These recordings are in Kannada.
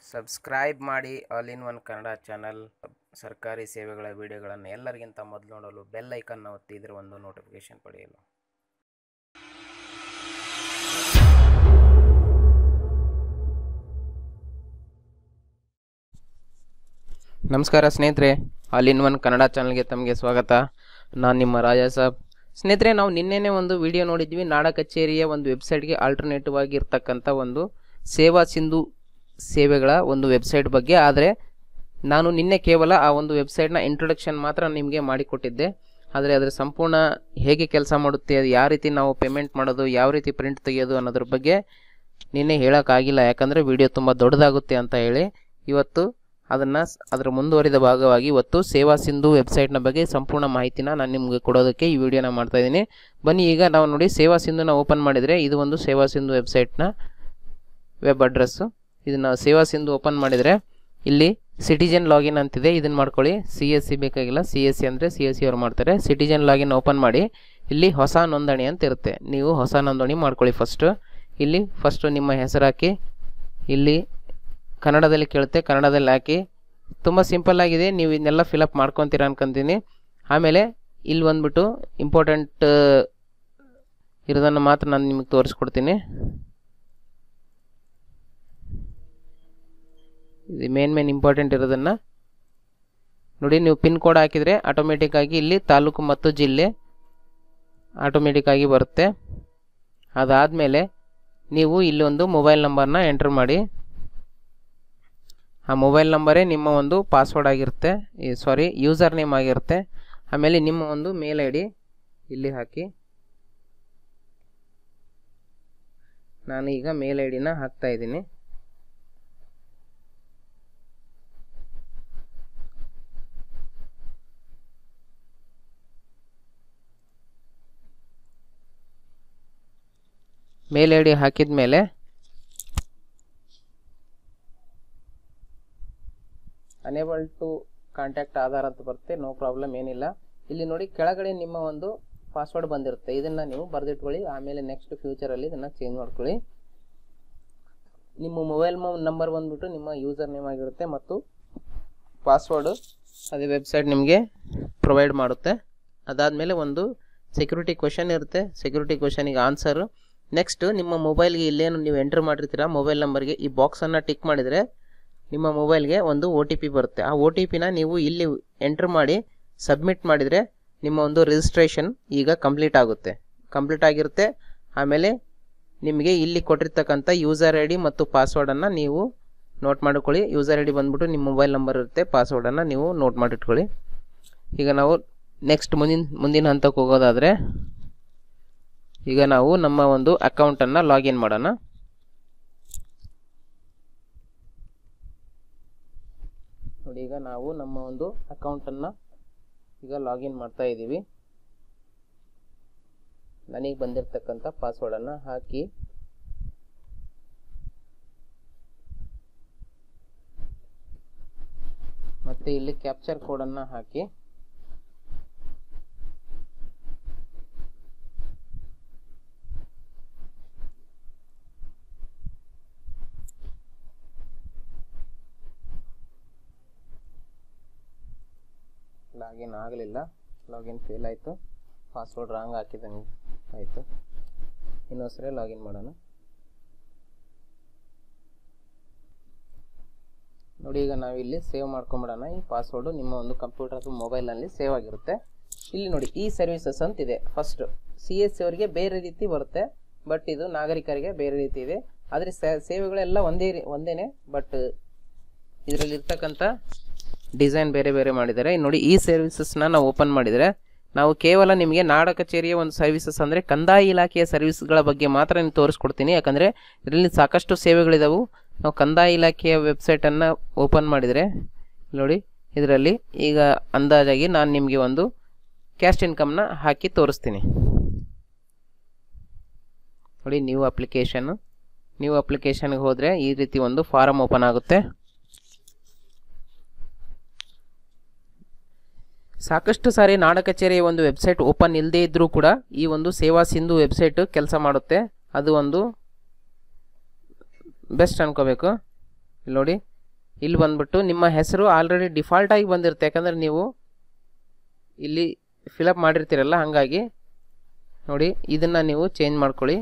ಸಬ್ಸ್ಕ್ರೈಬ್ ಮಾಡಿ all in one Kannada channel ಸರ್ಕಾರಿ ಸೇವೆಗಳ ವಿಡಿಯೋಗಳನ್ನು ಎಲ್ಲರಿಗಿಂತ ಮೊದಲು ನೋಡಲು ಬೆಲ್ ಐಕನ್ನ ಒತ್ತಿದ್ರೆ ಒಂದು ನೋಟಿಫಿಕೇಶನ್ ಪಡೆಯಲು ನಮಸ್ಕಾರ ಸ್ನೇಹಿತರೆ ಆಲ್ ಇನ್ ಒನ್ ಕನ್ನಡ ಚಾನಲ್ಗೆ ತಮಗೆ ಸ್ವಾಗತ ನಾನು ನಿಮ್ಮ ರಾಜಾ ಸಾಬ್ ಸ್ನೇಹಿತರೆ ನಾವು ನಿನ್ನೆನೇ ಒಂದು ವಿಡಿಯೋ ನೋಡಿದ್ವಿ ನಾಡ ಕಚೇರಿಯ ಒಂದು ವೆಬ್ಸೈಟ್ಗೆ ಆಲ್ಟರ್ನೇಟಿವ್ ಆಗಿರ್ತಕ್ಕಂಥ ಒಂದು ಸೇವಾ ಸಿಂಧು ಸೇವೆಗಳ ಒಂದು ವೆಬ್ಸೈಟ್ ಬಗ್ಗೆ ಆದರೆ ನಾನು ನಿನ್ನೆ ಕೇವಲ ಆ ಒಂದು ವೆಬ್ಸೈಟ್ನ ಇಂಟ್ರೊಡಕ್ಷನ್ ಮಾತ್ರ ನಿಮಗೆ ಮಾಡಿಕೊಟ್ಟಿದ್ದೆ ಆದರೆ ಅದರ ಸಂಪೂರ್ಣ ಹೇಗೆ ಕೆಲಸ ಮಾಡುತ್ತೆ ಅದು ಯಾವ ರೀತಿ ನಾವು ಪೇಮೆಂಟ್ ಮಾಡೋದು ಯಾವ ರೀತಿ ಪ್ರಿಂಟ್ ತೆಗೆಯೋದು ಅನ್ನೋದ್ರ ಬಗ್ಗೆ ನಿನ್ನೆ ಹೇಳೋಕ್ಕಾಗಿಲ್ಲ ಯಾಕಂದರೆ ವಿಡಿಯೋ ತುಂಬ ದೊಡ್ಡದಾಗುತ್ತೆ ಅಂತ ಹೇಳಿ ಇವತ್ತು ಅದನ್ನು ಅದರ ಮುಂದುವರಿದ ಭಾಗವಾಗಿ ಇವತ್ತು ಸೇವಾ ಸಿಂಧು ವೆಬ್ಸೈಟ್ನ ಬಗ್ಗೆ ಸಂಪೂರ್ಣ ಮಾಹಿತಿನ ನಾನು ನಿಮಗೆ ಕೊಡೋದಕ್ಕೆ ಈ ವಿಡಿಯೋನ ಮಾಡ್ತಾ ಇದ್ದೀನಿ ಬನ್ನಿ ಈಗ ನಾವು ನೋಡಿ ಸೇವಾ ಸಿಂಧುನ ಓಪನ್ ಮಾಡಿದರೆ ಇದು ಒಂದು ಸೇವಾ ಸಿಂಧು ವೆಬ್ಸೈಟ್ನ ವೆಬ್ ಅಡ್ರೆಸ್ಸು ಇದನ್ನು ಸೇವಾ ಸಿಂಧು ಓಪನ್ ಮಾಡಿದರೆ ಇಲ್ಲಿ ಸಿಟಿಜನ್ ಲಾಗಿನ್ ಅಂತಿದೆ ಇದನ್ನು ಮಾಡ್ಕೊಳ್ಳಿ ಸಿ ಎಸ್ ಸಿ ಬೇಕಾಗಿಲ್ಲ ಸಿ ಎಸ್ ಸಿ ಅಂದರೆ ಸಿ ಎಸ್ ಸಿ ಅವ್ರು ಮಾಡ್ತಾರೆ ಸಿಟಿಜನ್ ಲಾಗಿನ್ ಓಪನ್ ಮಾಡಿ ಇಲ್ಲಿ ಹೊಸ ನೋಂದಣಿ ಅಂತ ಇರುತ್ತೆ ನೀವು ಹೊಸ ನೋಂದಣಿ ಮಾಡ್ಕೊಳ್ಳಿ ಫಸ್ಟು ಇಲ್ಲಿ ಫಸ್ಟು ನಿಮ್ಮ ಹೆಸರು ಹಾಕಿ ಇಲ್ಲಿ ಕನ್ನಡದಲ್ಲಿ ಕೇಳುತ್ತೆ ಕನ್ನಡದಲ್ಲಿ ಹಾಕಿ ತುಂಬ ಸಿಂಪಲ್ ಆಗಿದೆ ನೀವು ಇದನ್ನೆಲ್ಲ ಫಿಲಪ್ ಮಾಡ್ಕೊತೀರ ಅನ್ಕೊಂತೀನಿ ಆಮೇಲೆ ಇಲ್ಲಿ ಬಂದ್ಬಿಟ್ಟು ಇಂಪಾರ್ಟೆಂಟ್ ಇರೋದನ್ನು ಮಾತ್ರ ನಾನು ನಿಮಗೆ ತೋರಿಸ್ಕೊಡ್ತೀನಿ ಇದು ಮೇನ್ ಮೇನ್ ಇಂಪಾರ್ಟೆಂಟ್ ಇರೋದನ್ನು ನೋಡಿ ನೀವು ಪಿನ್ ಕೋಡ್ ಹಾಕಿದರೆ ಆಟೋಮೆಟಿಕ್ ಆಗಿ ಇಲ್ಲಿ ತಾಲೂಕು ಮತ್ತು ಜಿಲ್ಲೆ ಆಟೋಮೆಟಿಕ್ ಆಗಿ ಬರುತ್ತೆ ಅದಾದಮೇಲೆ ನೀವು ಇಲ್ಲಿ ಒಂದು ಮೊಬೈಲ್ ನಂಬರ್ನ ಎಂಟ್ರ್ ಮಾಡಿ ಆ ಮೊಬೈಲ್ ನಂಬರೇ ನಿಮ್ಮ ಒಂದು ಪಾಸ್ವರ್ಡ್ ಆಗಿರುತ್ತೆ ಸಾರಿ ಯೂಸರ್ ನೇಮ್ ಆಗಿರುತ್ತೆ ಆಮೇಲೆ ನಿಮ್ಮ ಒಂದು ಮೇಲ್ ಐ ಡಿ ಇಲ್ಲಿ ಹಾಕಿ ನಾನು ಈಗ ಮೇಲ್ ಐ ಡಿನ ಹಾಕ್ತಾ ಇದ್ದೀನಿ ಮೇಲ್ ಐ ಡಿ ಹಾಕಿದ ಮೇಲೆ ಅನೇಬಲ್ ಟು ಕಾಂಟ್ಯಾಕ್ಟ್ ಆಧಾರ್ ಅಂತ ಬರುತ್ತೆ ನೋ ಪ್ರಾಬ್ಲಮ್ ಏನಿಲ್ಲ ಇಲ್ಲಿ ನೋಡಿ ಕೆಳಗಡೆ ನಿಮ್ಮ ಒಂದು ಪಾಸ್ವರ್ಡ್ ಬಂದಿರುತ್ತೆ ಇದನ್ನು ನೀವು ಬರೆದಿಟ್ಕೊಳ್ಳಿ ಆಮೇಲೆ ನೆಕ್ಸ್ಟ್ ಫ್ಯೂಚರಲ್ಲಿ ಇದನ್ನು ಚೇಂಜ್ ಮಾಡ್ಕೊಳ್ಳಿ ನಿಮ್ಮ ಮೊಬೈಲ್ ನಂಬರ್ ಬಂದ್ಬಿಟ್ಟು ನಿಮ್ಮ ಯೂಸರ್ ನೇಮ್ ಆಗಿರುತ್ತೆ ಮತ್ತು ಪಾಸ್ವರ್ಡು ಅದೇ ವೆಬ್ಸೈಟ್ ನಿಮಗೆ ಪ್ರೊವೈಡ್ ಮಾಡುತ್ತೆ ಅದಾದಮೇಲೆ ಒಂದು ಸೆಕ್ಯೂರಿಟಿ ಕ್ವಶನ್ ಇರುತ್ತೆ ಸೆಕ್ಯೂರಿಟಿ ಕ್ವಶನಿಗೆ ಆನ್ಸರು ನೆಕ್ಸ್ಟ್ ನಿಮ್ಮ ಮೊಬೈಲ್ಗೆ ಇಲ್ಲೇನು ನೀವು ಎಂಟ್ರ್ ಮಾಡಿರ್ತೀರ ಮೊಬೈಲ್ ನಂಬರ್ಗೆ ಈ ಬಾಕ್ಸನ್ನು ಟಿಕ್ ಮಾಡಿದರೆ ನಿಮ್ಮ ಮೊಬೈಲ್ಗೆ ಒಂದು ಒ ಟಿ ಪಿ ಬರುತ್ತೆ ಆ ಒ ಟಿ ಪಿನ ನೀವು ಇಲ್ಲಿ ಎಂಟ್ರ್ ಮಾಡಿ ಸಬ್ಮಿಟ್ ಮಾಡಿದರೆ ನಿಮ್ಮ ಒಂದು ರಿಜಿಸ್ಟ್ರೇಷನ್ ಈಗ ಕಂಪ್ಲೀಟ್ ಆಗುತ್ತೆ ಕಂಪ್ಲೀಟ್ ಆಗಿರುತ್ತೆ ಆಮೇಲೆ ನಿಮಗೆ ಇಲ್ಲಿ ಕೊಟ್ಟಿರ್ತಕ್ಕಂಥ ಯೂಸರ್ ಐ ಡಿ ಮತ್ತು ಪಾಸ್ವರ್ಡನ್ನು ನೀವು ನೋಟ್ ಮಾಡಿಕೊಳ್ಳಿ ಯೂಸರ್ ಐ ಡಿ ಬಂದ್ಬಿಟ್ಟು ನಿಮ್ಮ ಮೊಬೈಲ್ ನಂಬರ್ ಇರುತ್ತೆ ಪಾಸ್ವರ್ಡನ್ನು ನೀವು ನೋಟ್ ಮಾಡಿಟ್ಕೊಳ್ಳಿ ಈಗ ನಾವು ನೆಕ್ಸ್ಟ್ ಮುಂದಿನ ಮುಂದಿನ ಹಂತಕ್ಕೆ ಹೋಗೋದಾದರೆ ಈಗ ನಾವು ನಮ್ಮ ಒಂದು ಅಕೌಂಟನ್ನು ಲಾಗಿನ್ ಮಾಡೋಣ ನೋಡಿ ಈಗ ನಾವು ನಮ್ಮ ಒಂದು ಅಕೌಂಟನ್ನು ಈಗ ಲಾಗಿನ್ ಮಾಡ್ತಾ ಇದ್ದೀವಿ ನನಗೆ ಬಂದಿರತಕ್ಕಂಥ ಪಾಸ್ವರ್ಡನ್ನು ಹಾಕಿ ಮತ್ತು ಇಲ್ಲಿ ಕ್ಯಾಪ್ಚರ್ ಕೋಡನ್ನು ಹಾಕಿ ಲಾಗಿನ್ ಆಗಲಿಲ್ಲ ಲಾಗಿನ್ ಫೇಲ್ ಆಯಿತು ಪಾಸ್ವರ್ಡ್ ರಾಂಗ್ ಹಾಕಿದಂಗೆ ಆಯಿತು ಇನ್ನೊಂದ್ಸರಿ ಲಾಗಿನ್ ಮಾಡೋಣ ನೋಡಿ ಈಗ ನಾವಿಲ್ಲಿ ಸೇವ್ ಮಾಡ್ಕೊಂಬಿಡೋಣ ಈ ಪಾಸ್ವರ್ಡು ನಿಮ್ಮ ಒಂದು ಕಂಪ್ಯೂಟರ್ ಅಥವಾ ಮೊಬೈಲ್ನಲ್ಲಿ ಸೇವ್ ಆಗಿರುತ್ತೆ ಇಲ್ಲಿ ನೋಡಿ ಈ ಸರ್ವಿಸಸ್ ಅಂತಿದೆ ಫಸ್ಟ್ ಸಿ ಎಸ್ ಸಿ ಅವರಿಗೆ ಬೇರೆ ರೀತಿ ಬರುತ್ತೆ ಬಟ್ ಇದು ನಾಗರಿಕರಿಗೆ ಬೇರೆ ರೀತಿ ಇದೆ ಆದರೆ ಸೇವೆಗಳೆಲ್ಲ ಒಂದೇ ಒಂದೇನೆ ಬಟ್ ಇದರಲ್ಲಿ ಇರ್ತಕ್ಕಂಥ ಡಿಸೈನ್ ಬೇರೆ ಬೇರೆ ಮಾಡಿದ್ದಾರೆ ನೋಡಿ ಈ ಸರ್ವಿಸಸ್ನ ನಾವು ಓಪನ್ ಮಾಡಿದರೆ ನಾವು ಕೇವಲ ನಿಮಗೆ ನಾಡ ಕಚೇರಿಯ ಒಂದು ಸರ್ವಿಸಸ್ ಅಂದರೆ ಕಂದಾಯ ಇಲಾಖೆಯ ಸರ್ವಿಸ್ಗಳ ಬಗ್ಗೆ ಮಾತ್ರ ನೀವು ತೋರಿಸ್ಕೊಡ್ತೀನಿ ಯಾಕಂದರೆ ಇದರಲ್ಲಿ ಸಾಕಷ್ಟು ಸೇವೆಗಳಿದಾವೆ ನಾವು ಕಂದಾಯ ಇಲಾಖೆಯ ವೆಬ್ಸೈಟನ್ನು ಓಪನ್ ಮಾಡಿದರೆ ನೋಡಿ ಇದರಲ್ಲಿ ಈಗ ಅಂದಾಜಾಗಿ ನಾನು ನಿಮಗೆ ಒಂದು ಕ್ಯಾಸ್ಟ್ ಇನ್ಕಮ್ನ ಹಾಕಿ ತೋರಿಸ್ತೀನಿ ನೋಡಿ ನ್ಯೂ ಅಪ್ಲಿಕೇಶನ್ನು ನ್ಯೂ ಅಪ್ಲಿಕೇಶನ್ಗೆ ಹೋದರೆ ಈ ರೀತಿ ಒಂದು ಫಾರಮ್ ಓಪನ್ ಆಗುತ್ತೆ ಸಾಕಷ್ಟು ಸಾರಿ ನಾಡ ಕಚೇರಿಯ ಒಂದು ವೆಬ್ಸೈಟ್ ಓಪನ್ ಇಲ್ಲದೇ ಇದ್ದರೂ ಕೂಡ ಈ ಒಂದು ಸೇವಾ ಸಿಂಧು ವೆಬ್ಸೈಟ್ ಕೆಲಸ ಮಾಡುತ್ತೆ ಅದು ಒಂದು ಬೆಸ್ಟ್ ಅನ್ಕೋಬೇಕು ಇಲ್ಲಿ ನೋಡಿ ಇಲ್ಲಿ ಬಂದ್ಬಿಟ್ಟು ನಿಮ್ಮ ಹೆಸರು ಆಲ್ರೆಡಿ ಡಿಫಾಲ್ಟಾಗಿ ಬಂದಿರುತ್ತೆ ಯಾಕಂದರೆ ನೀವು ಇಲ್ಲಿ ಫಿಲಪ್ ಮಾಡಿರ್ತೀರಲ್ಲ ಹಾಗಾಗಿ ನೋಡಿ ಇದನ್ನು ನೀವು ಚೇಂಜ್ ಮಾಡ್ಕೊಳ್ಳಿ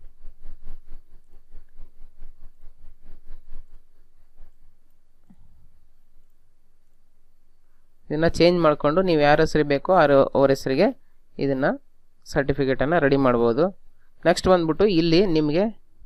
ಇದನ್ನು ಚೇಂಜ್ ಮಾಡಿಕೊಂಡು ನೀವು ಯಾರ ಹೆಸರಿಗೆ ಬೇಕೋ ಅವ್ರ ಅವ್ರ ಹೆಸರಿಗೆ ಇದನ್ನು ಸರ್ಟಿಫಿಕೇಟನ್ನು ರೆಡಿ ಮಾಡ್ಬೋದು ನೆಕ್ಸ್ಟ್ ಬಂದ್ಬಿಟ್ಟು ಇಲ್ಲಿ ನಿಮಗೆ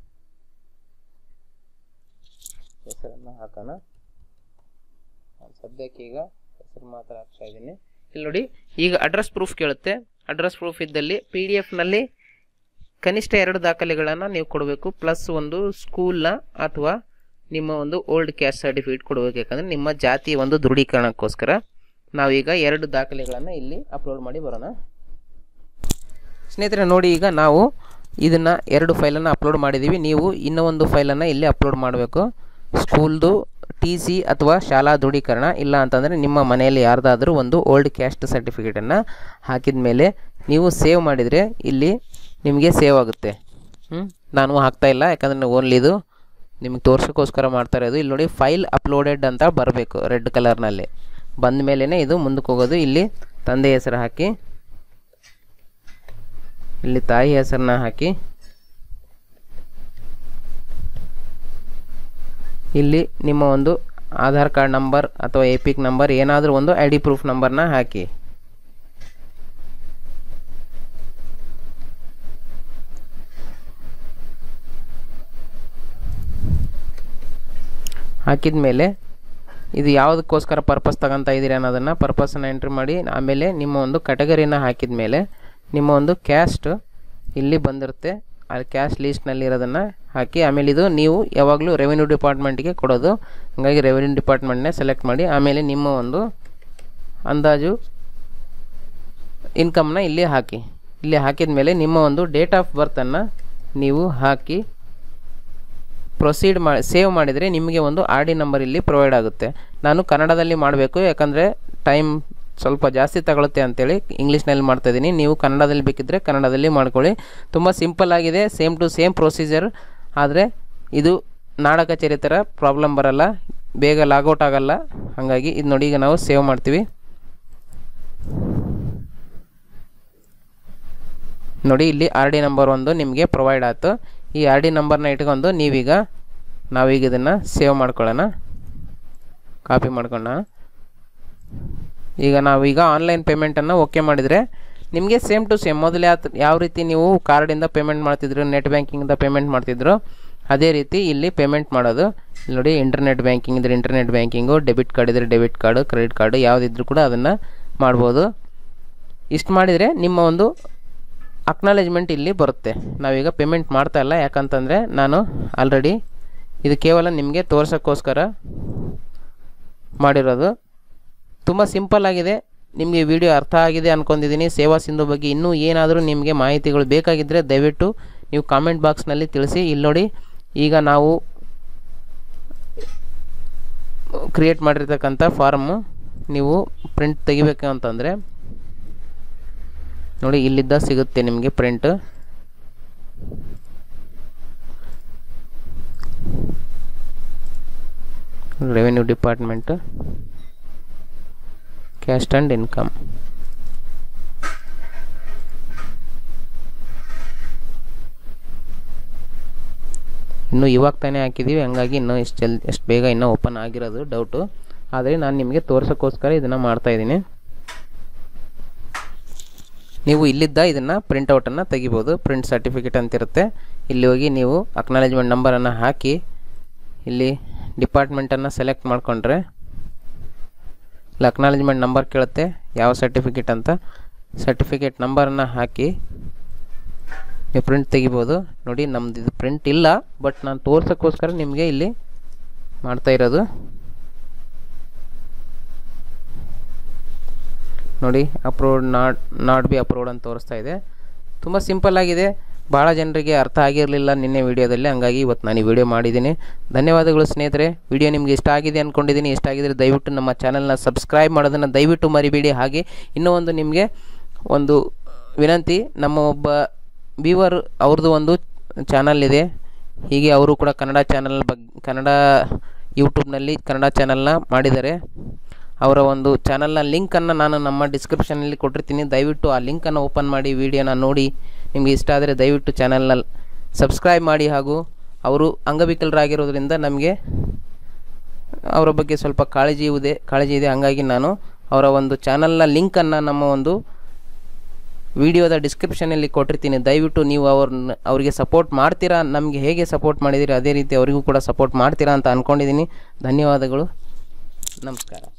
ಹೆಸರನ್ನು ಹಾಕೋಣ ಸದ್ಯಕ್ಕೆ ಈಗ ಹೆಸರು ಮಾತ್ರ ಹಾಕ್ತಾ ಇದ್ದೀನಿ ಇಲ್ಲಿ ನೋಡಿ ಈಗ ಅಡ್ರೆಸ್ ಪ್ರೂಫ್ ಕೇಳುತ್ತೆ ಅಡ್ರೆಸ್ ಪ್ರೂಫ್ ಇದ್ದಲ್ಲಿ ಪಿ ಡಿ ಎಫ್ನಲ್ಲಿ ಕನಿಷ್ಠ ಎರಡು ದಾಖಲೆಗಳನ್ನು ನೀವು ಕೊಡಬೇಕು ಪ್ಲಸ್ ಒಂದು ಸ್ಕೂಲ್ನ ಅಥವಾ ನಿಮ್ಮ ಒಂದು ಓಲ್ಡ್ ಕ್ಯಾಸ್ಟ್ ಸರ್ಟಿಫಿಕೇಟ್ ಕೊಡಬೇಕು ಯಾಕಂದರೆ ನಿಮ್ಮ ಜಾತಿ ಒಂದು ದೃಢೀಕರಣಕ್ಕೋಸ್ಕರ ನಾವೀಗ ಎರಡು ದಾಖಲೆಗಳನ್ನು ಇಲ್ಲಿ ಅಪ್ಲೋಡ್ ಮಾಡಿ ಬರೋಣ ಸ್ನೇಹಿತರೆ ನೋಡಿ ಈಗ ನಾವು ಇದನ್ನು ಎರಡು ಫೈಲನ್ನು ಅಪ್ಲೋಡ್ ಮಾಡಿದ್ದೀವಿ ನೀವು ಇನ್ನೂ ಒಂದು ಫೈಲನ್ನು ಇಲ್ಲಿ ಅಪ್ಲೋಡ್ ಮಾಡಬೇಕು ಸ್ಕೂಲ್ದು ಟಿ ಸಿ ಅಥವಾ ಶಾಲಾ ದೃಢೀಕರಣ ಇಲ್ಲ ಅಂತಂದರೆ ನಿಮ್ಮ ಮನೆಯಲ್ಲಿ ಯಾರ್ದಾದ್ರೂ ಒಂದು ಓಲ್ಡ್ ಕ್ಯಾಸ್ಟ್ ಸರ್ಟಿಫಿಕೇಟನ್ನು ಹಾಕಿದ ಮೇಲೆ ನೀವು ಸೇವ್ ಮಾಡಿದರೆ ಇಲ್ಲಿ ನಿಮಗೆ ಸೇವ್ ಆಗುತ್ತೆ ಹ್ಞೂ ನಾನು ಹಾಕ್ತಾ ಇಲ್ಲ ಯಾಕಂದರೆ ಓನ್ಲಿ ಇದು ನಿಮಗೆ ತೋರ್ಸೋಕ್ಕೋಸ್ಕರ ಮಾಡ್ತಾ ಇರೋದು ಇಲ್ಲಿ ನೋಡಿ ಫೈಲ್ ಅಪ್ಲೋಡೆಡ್ ಅಂತ ಬರಬೇಕು ರೆಡ್ ಕಲರ್ನಲ್ಲಿ ಬಂದ ಮೇಲೇ ಇದು ಮುಂದಕ್ಕೆ ಹೋಗೋದು ಇಲ್ಲಿ ತಂದೆ ಹೆಸರು ಹಾಕಿ ಇಲ್ಲಿ ತಾಯಿ ಹೆಸರನ್ನ ಹಾಕಿ ಇಲ್ಲಿ ನಿಮ್ಮ ಒಂದು ಆಧಾರ್ ಕಾರ್ಡ್ ನಂಬರ್ ಅಥವಾ ಎಪಿಕ್ ನಂಬರ್ ಏನಾದರೂ ಒಂದು ಐ ಡಿ ಪ್ರೂಫ್ ನಂಬರ್ನ ಹಾಕಿ ಹಾಕಿದ ಮೇಲೆ ಇದು ಯಾವುದಕ್ಕೋಸ್ಕರ ಪರ್ಪಸ್ ತಗೊತಾ ಇದ್ದೀರಿ ಅನ್ನೋದನ್ನು ಪರ್ಪಸನ್ನು ಎಂಟ್ರಿ ಮಾಡಿ ಆಮೇಲೆ ನಿಮ್ಮ ಒಂದು ಕೆಟಗರಿನ ಹಾಕಿದ ಮೇಲೆ ನಿಮ್ಮ ಒಂದು ಕ್ಯಾಸ್ಟ್ ಇಲ್ಲಿ ಬಂದಿರುತ್ತೆ ಆ ಕ್ಯಾಸ್ಟ್ ಲೀಸ್ಟ್ನಲ್ಲಿ ಇರೋದನ್ನು ಹಾಕಿ ಆಮೇಲೆ ಇದು ನೀವು ಯಾವಾಗಲೂ ರೆವಿನ್ಯೂ ಡಿಪಾರ್ಟ್ಮೆಂಟ್ಗೆ ಕೊಡೋದು ಹಾಗಾಗಿ ರೆವಿನ್ಯೂ ಡಿಪಾರ್ಟ್ಮೆಂಟ್ನೇ ಸೆಲೆಕ್ಟ್ ಮಾಡಿ ಆಮೇಲೆ ನಿಮ್ಮ ಒಂದು ಅಂದಾಜು ಇನ್ಕಮ್ನ ಇಲ್ಲಿ ಹಾಕಿ ಇಲ್ಲಿ ಹಾಕಿದ ಮೇಲೆ ನಿಮ್ಮ ಒಂದು ಡೇಟ್ ಆಫ್ ಬರ್ತನ್ನು ನೀವು ಹಾಕಿ ಪ್ರೊಸೀಡ್ ಮಾಡಿ ಸೇವ್ ಮಾಡಿದರೆ ನಿಮಗೆ ಒಂದು ಆರ್ ಡಿ ನಂಬರ್ ಇಲ್ಲಿ ಪ್ರೊವೈಡ್ ಆಗುತ್ತೆ ನಾನು ಕನ್ನಡದಲ್ಲಿ ಮಾಡಬೇಕು ಯಾಕಂದರೆ ಟೈಮ್ ಸ್ವಲ್ಪ ಜಾಸ್ತಿ ತಗೊಳುತ್ತೆ ಅಂತೇಳಿ ಇಂಗ್ಲೀಷ್ನಲ್ಲಿ ಮಾಡ್ತಾಯಿದ್ದೀನಿ ನೀವು ಕನ್ನಡದಲ್ಲಿ ಬೇಕಿದ್ದರೆ ಕನ್ನಡದಲ್ಲಿ ಮಾಡ್ಕೊಳ್ಳಿ ತುಂಬ ಸಿಂಪಲ್ ಆಗಿದೆ ಸೇಮ್ ಟು ಸೇಮ್ ಪ್ರೊಸೀಜರ್ ಆದರೆ ಇದು ನಾಡ ಕಚೇರಿ ಥರ ಪ್ರಾಬ್ಲಮ್ ಬರಲ್ಲ ಬೇಗ ಲಾಗೌಟ್ ಆಗಲ್ಲ ಹಾಗಾಗಿ ಇದು ನೋಡಿ ಈಗ ನಾವು ಸೇವ್ ಮಾಡ್ತೀವಿ ನೋಡಿ ಇಲ್ಲಿ ಆರ್ ಡಿ ನಂಬರ್ ಒಂದು ನಿಮಗೆ ಪ್ರೊವೈಡ್ ಆಯಿತು ಈ ಆರ್ ಡಿ ನಂಬರ್ನ ಇಟ್ಕೊಂಡು ನೀವೀಗ ನಾವೀಗ ಇದನ್ನು ಸೇವ್ ಮಾಡ್ಕೊಳ್ಳೋಣ ಕಾಪಿ ಮಾಡ್ಕೊಳ್ಳೋಣ ಈಗ ನಾವೀಗ ಆನ್ಲೈನ್ ಪೇಮೆಂಟನ್ನು ಓಕೆ ಮಾಡಿದರೆ ನಿಮಗೆ ಸೇಮ್ ಟು ಸೇಮ್ ಮೊದಲು ಯಾವ ಯಾವ ರೀತಿ ನೀವು ಕಾರ್ಡಿಂದ ಪೇಮೆಂಟ್ ಮಾಡ್ತಿದ್ರು ನೆಟ್ ಬ್ಯಾಂಕಿಂಗಿಂದ ಪೇಮೆಂಟ್ ಮಾಡ್ತಿದ್ರು ಅದೇ ರೀತಿ ಇಲ್ಲಿ ಪೇಮೆಂಟ್ ಮಾಡೋದು ಇಲ್ಲಿ ನೋಡಿ ಇಂಟರ್ನೆಟ್ ಬ್ಯಾಂಕಿಂಗ್ ಇದ್ರೆ ಇಂಟರ್ನೆಟ್ ಬ್ಯಾಂಕಿಂಗು ಡೆಬಿಟ್ ಕಾರ್ಡ್ ಇದ್ರೆ ಡೆಬಿಟ್ ಕಾರ್ಡು ಕ್ರೆಡಿಟ್ ಕಾರ್ಡು ಯಾವುದಿದ್ರೂ ಕೂಡ ಅದನ್ನು ಮಾಡ್ಬೋದು ಇಷ್ಟು ಮಾಡಿದರೆ ನಿಮ್ಮ ಒಂದು ಅಕ್ನಾಲೇಜ್ಮೆಂಟ್ ಇಲ್ಲಿ ಬರುತ್ತೆ ನಾವೀಗ ಪೇಮೆಂಟ್ ಮಾಡ್ತಾ ಇಲ್ಲ ಯಾಕಂತಂದರೆ ನಾನು ಆಲ್ರೆಡಿ ಇದು ಕೇವಲ ನಿಮಗೆ ತೋರ್ಸೋಕ್ಕೋಸ್ಕರ ಮಾಡಿರೋದು ತುಂಬ ಸಿಂಪಲ್ ಆಗಿದೆ ನಿಮಗೆ ವಿಡಿಯೋ ಅರ್ಥ ಆಗಿದೆ ಅಂದ್ಕೊಂಡಿದ್ದೀನಿ ಸೇವಾ ಸಿಂಧು ಬಗ್ಗೆ ಇನ್ನೂ ಏನಾದರೂ ನಿಮಗೆ ಮಾಹಿತಿಗಳು ಬೇಕಾಗಿದ್ದರೆ ದಯವಿಟ್ಟು ನೀವು ಕಾಮೆಂಟ್ ಬಾಕ್ಸ್ನಲ್ಲಿ ತಿಳಿಸಿ ಇಲ್ಲಿ ನೋಡಿ ಈಗ ನಾವು ಕ್ರಿಯೇಟ್ ಮಾಡಿರ್ತಕ್ಕಂಥ ಫಾರ್ಮು ನೀವು ಪ್ರಿಂಟ್ ತೆಗಿಬೇಕು ಅಂತಂದರೆ ನೋಡಿ ಇಲ್ಲಿದ್ದ ಸಿಗುತ್ತೆ ನಿಮಗೆ print revenue department caste and income ಇನ್ನು ಇವಾಗ ತಾನೇ ಹಾಕಿದ್ದೀವಿ ಹಂಗಾಗಿ ಇನ್ನೂ ಎಷ್ಟು ಜಲ್ದಿ ಎಷ್ಟು ಬೇಗ ಇನ್ನೂ ಓಪನ್ ಆಗಿರೋದು ಡೌಟು ಆದರೆ ನಾನು ನಿಮಗೆ ತೋರ್ಸೋಕ್ಕೋಸ್ಕರ ಇದನ್ನು ಮಾಡ್ತಾಯಿದ್ದೀನಿ ನೀವು ಇಲ್ಲಿದ್ದ ಇದನ್ನು ಪ್ರಿಂಟೌಟನ್ನು ತೆಗಿಬೋದು ಪ್ರಿಂಟ್ ಸರ್ಟಿಫಿಕೇಟ್ ಅಂತಿರುತ್ತೆ ಇಲ್ಲಿ ಹೋಗಿ ನೀವು ಅಕ್ನಾಲೇಜ್ಮೆಂಟ್ ನಂಬರನ್ನು ಹಾಕಿ ಇಲ್ಲಿ ಡಿಪಾರ್ಟ್ಮೆಂಟನ್ನು ಸೆಲೆಕ್ಟ್ ಮಾಡಿಕೊಂಡ್ರೆ ಇಲ್ಲಿ ಅಕ್ನಾಲೇಜ್ಮೆಂಟ್ ನಂಬರ್ ಕೇಳುತ್ತೆ ಯಾವ ಸರ್ಟಿಫಿಕೇಟ್ ಅಂತ ಸರ್ಟಿಫಿಕೇಟ್ ನಂಬರನ್ನು ಹಾಕಿ ನೀವು ಪ್ರಿಂಟ್ ತೆಗಿಬೋದು ನೋಡಿ ನಮ್ದು ಇದು ಪ್ರಿಂಟ್ ಇಲ್ಲ ಬಟ್ ನಾನು ತೋರ್ಸೋಕ್ಕೋಸ್ಕರ ನಿಮಗೆ ಇಲ್ಲಿ ಮಾಡ್ತಾ ಇರೋದು ನೋಡಿ approved not not be approved ಅಂತ ತೋರಿಸ್ತಾ ಇದೆ ತುಂಬ ಸಿಂಪಲ್ ಆಗಿದೆ ಭಾಳ ಜನರಿಗೆ ಅರ್ಥ ಆಗಿರಲಿಲ್ಲ ನಿನ್ನೆ ವಿಡಿಯೋದಲ್ಲಿ ಹಂಗಾಗಿ ಇವತ್ತು ನಾನು ಈ ವಿಡಿಯೋ ಮಾಡಿದ್ದೀನಿ ಧನ್ಯವಾದಗಳು ಸ್ನೇಹಿತರೆ ವಿಡಿಯೋ ನಿಮಗೆ ಇಷ್ಟ ಆಗಿದೆ ಅಂದ್ಕೊಂಡಿದ್ದೀನಿ ಇಷ್ಟ ಆಗಿದ್ರೆ ದಯವಿಟ್ಟು ನಮ್ಮ ಚಾನಲ್ನ ಸಬ್ಸ್ಕ್ರೈಬ್ ಮಾಡೋದನ್ನು ದಯವಿಟ್ಟು ಮರಿಬೇಡಿ ಹಾಗೆ ಇನ್ನೂ ಒಂದು ನಿಮಗೆ ಒಂದು ವಿನಂತಿ ನಮ್ಮ ಒಬ್ಬ ವ್ಯೂವರ್ ಅವ್ರದ್ದು ಒಂದು ಚಾನಲ್ ಇದೆ ಹೀಗೆ ಅವರು ಕೂಡ ಕನ್ನಡ ಚಾನಲ್ ಬಗ್ಗೆ ಕನ್ನಡ ಯೂಟ್ಯೂಬ್ನಲ್ಲಿ ಕನ್ನಡ ಚಾನಲ್ನ ಮಾಡಿದ್ದಾರೆ ಅವರ ಒಂದು ಚಾನಲ್ನ ಲಿಂಕನ್ನು ನಾನು ನಮ್ಮ ಡಿಸ್ಕ್ರಿಪ್ಷನಲ್ಲಿ ಕೊಟ್ಟಿರ್ತೀನಿ ದಯವಿಟ್ಟು ಆ ಲಿಂಕನ್ನು ಓಪನ್ ಮಾಡಿ ವಿಡಿಯೋನ ನೋಡಿ ನಿಮಗೆ ಇಷ್ಟ ಆದರೆ ದಯವಿಟ್ಟು ಚಾನಲ್ನ ಸಬ್ಸ್ಕ್ರೈಬ್ ಮಾಡಿ ಹಾಗೂ ಅವರು ಅಂಗವಿಕಲರಾಗಿರೋದ್ರಿಂದ ನಮಗೆ ಅವರ ಬಗ್ಗೆ ಸ್ವಲ್ಪ ಕಾಳಜಿ ಇದೆ ಕಾಳಜಿ ಇದೆ ಹಾಗಾಗಿ ನಾನು ಅವರ ಒಂದು ಚಾನಲ್ನ ಲಿಂಕನ್ನು ನಮ್ಮ ಒಂದು ವಿಡಿಯೋದ ಡಿಸ್ಕ್ರಿಪ್ಷನಲ್ಲಿ ಕೊಟ್ಟಿರ್ತೀನಿ ದಯವಿಟ್ಟು ನೀವು ಅವ್ರನ್ನ ಅವರಿಗೆ ಸಪೋರ್ಟ್ ಮಾಡ್ತೀರಾ ನಮಗೆ ಹೇಗೆ ಸಪೋರ್ಟ್ ಮಾಡಿದ್ದೀರಿ ಅದೇ ರೀತಿ ಅವರಿಗೂ ಕೂಡ ಸಪೋರ್ಟ್ ಮಾಡ್ತೀರಾ ಅಂತ ಅಂದ್ಕೊಂಡಿದ್ದೀನಿ ಧನ್ಯವಾದಗಳು ನಮಸ್ಕಾರ